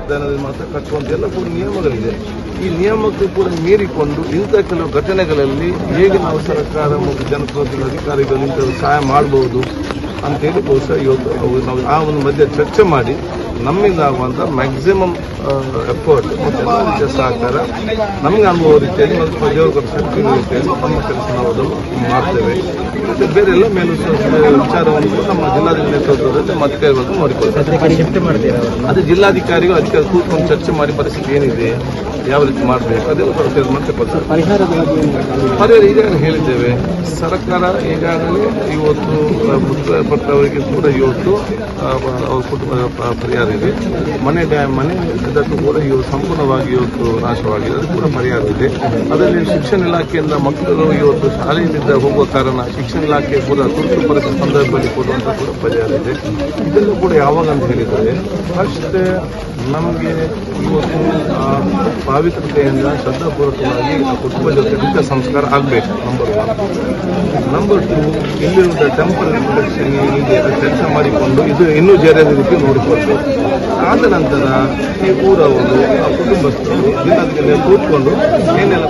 ಧನದಲ್ಲಿ ಮಾತ್ರ ಕಟ್ಟುವಂತ ಎಲ್ಲ ಕೂಡ ನಿಯಮಗಳಿದೆ ಈ ನಿಯಮಕ್ಕೆ ಕೂಡ ಮೀರಿಕೊಂಡು ಇಂಥ ಕೆಲವು ಘಟನೆಗಳಲ್ಲಿ ಹೇಗೆ ನಾವು ಸರ್ಕಾರ ಮತ್ತು ಜನಪ್ರತಿನಿಧಿ ಅಧಿಕಾರಿಗಳು ಇಂಥ ಸಹಾಯ ಮಾಡಬಹುದು ಅಂತೇಳಿ ಬಹುಶಃ ಇವತ್ತು ಅವು ನಾವು ಆ ಒಂದು ಮಧ್ಯೆ ಚರ್ಚೆ ಮಾಡಿ ನಮ್ಮಿಂದ ಆಗುವಂತ ಮ್ಯಾಕ್ಸಿಮಮ್ ಎಫರ್ಟ್ ಮತ್ತು ಎಲ್ಲ ರೀತಿಯ ಸಹಕಾರ ನಮ್ಗೆ ಅನುಭವ ರೀತಿಯಲ್ಲಿ ಮತ್ತು ಪ್ರಜೆಗಳ ಶಕ್ತಿ ರೀತಿಯಲ್ಲಿ ನಮ್ಮ ಕೆಲಸ ನಾವು ಅದನ್ನು ಮಾಡ್ತೇವೆ ಮತ್ತೆ ಬೇರೆ ಎಲ್ಲ ಮೇಲೂ ವಿಚಾರವನ್ನು ಕೂಡ ನಮ್ಮ ಜಿಲ್ಲಾಧಿಕಾರಿ ನೇತೃತ್ವದಲ್ಲಿ ನಮ್ಮ ಅಧಿಕಾರಿಗಳು ನೋಡಿಕೊಳ್ತಾರೆ ಶಿಫ್ಟ್ ಮಾಡ್ತೀರಾ ಅದು ಜಿಲ್ಲಾಧಿಕಾರಿಗಳು ಅಧಿಕಾರಿ ಕೂತ್ಕೊಂಡು ಚರ್ಚೆ ಮಾಡಿ ಪರಿಸ್ಥಿತಿ ಏನಿದೆ ಯಾವ ರೀತಿ ಮಾಡಬೇಕು ಅದೆಲ್ಲ ಪ್ರೊಸೆಸ್ ಮತ್ತೆ ಬರ್ತಾರೆ ಪರಿಹಾರದ ಬಗ್ಗೆ ಪರಿಹಾರ ಈಗಾಗಲೇ ಹೇಳಿದ್ದೇವೆ ಸರ್ಕಾರ ಈಗಾಗಲೇ ಇವತ್ತು ಆ, ಮೃತಪಟ್ಟವರಿಗೆ ಕೂಡ ಇವತ್ತು ಆ, ಅವ್ರ ಕುಟುಂಬ ಪ- ಪರಿಹಾರ ಇದೆ ಮನೆ ಡ್ಯಾಮ್ ಮನೆ ಇದಕ್ಕೂ ಕೂಡ ಇವತ್ತು ಸಂಪೂರ್ಣವಾಗಿ ಇವತ್ತು ನಾಶವಾಗಿದೆ ಅದು ಕೂಡ ಪರಿಹಾರ ಇದೆ ಅದರಲ್ಲಿ ಶಿಕ್ಷಣ ಇಲಾಖೆಯಿಂದ ಮಕ್ಕಳು ಇವತ್ತು ಶಾಲೆಯಿಂದ ಹೋಗುವ ಕಾರಣ ಶಿಕ್ಷಣ ಇಲಾಖೆ ಕೂಡ ತುರ್ತು ಪರಿಸ್ಥಿತಿ ಸಂದರ್ಭದಲ್ಲಿ ಕೊಡುವಂತ ಕೂಡ ಪರಿಹಾರ ಇದೆ ಇದೆಲ್ಲ ಕೂಡ ಯಾವಾಗ ಅಂತ ಹೇಳಿದರೆ ಫಸ್ಟ್ ನಮಗೆ ಇವತ್ತು ಆ ಪಾವಿತ್ರತೆಯಿಂದ ಶ್ರದ್ಧಾಪೂರ್ವಕವಾಗಿ ಆ ಕುಟುಂಬ ಜೊತೆ ಅಂತ್ಯ ಸಂಸ್ಕಾರ ಆಗಬೇಕು ನಂಬರ್ ಒನ್ ನಂಬರ್ ಟು ಇಲ್ಲಿರುವ ಟೆಂಪಲ್ ಪ್ರೊಟೆಕ್ಷನ್ ಇದೆ ಅದು ಚರ್ಚೆ ಮಾಡಿಕೊಂಡು ಇದು ಇನ್ನೂ ಜೇರಿಯಾದ ರೀತಿ ನೋಡಿಕೊಳ್ಬೇಕು ಆದ ನಂತರ ಈ ಊರವರು ಆ ಕುಟುಂಬಸ್ಥರು ಜಿಲ್ಲಾಧಿಕಾರಿ ಕೂತ್ಕೊಂಡು ಏನೆಲ್ಲ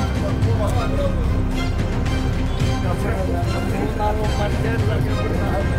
ನಾವು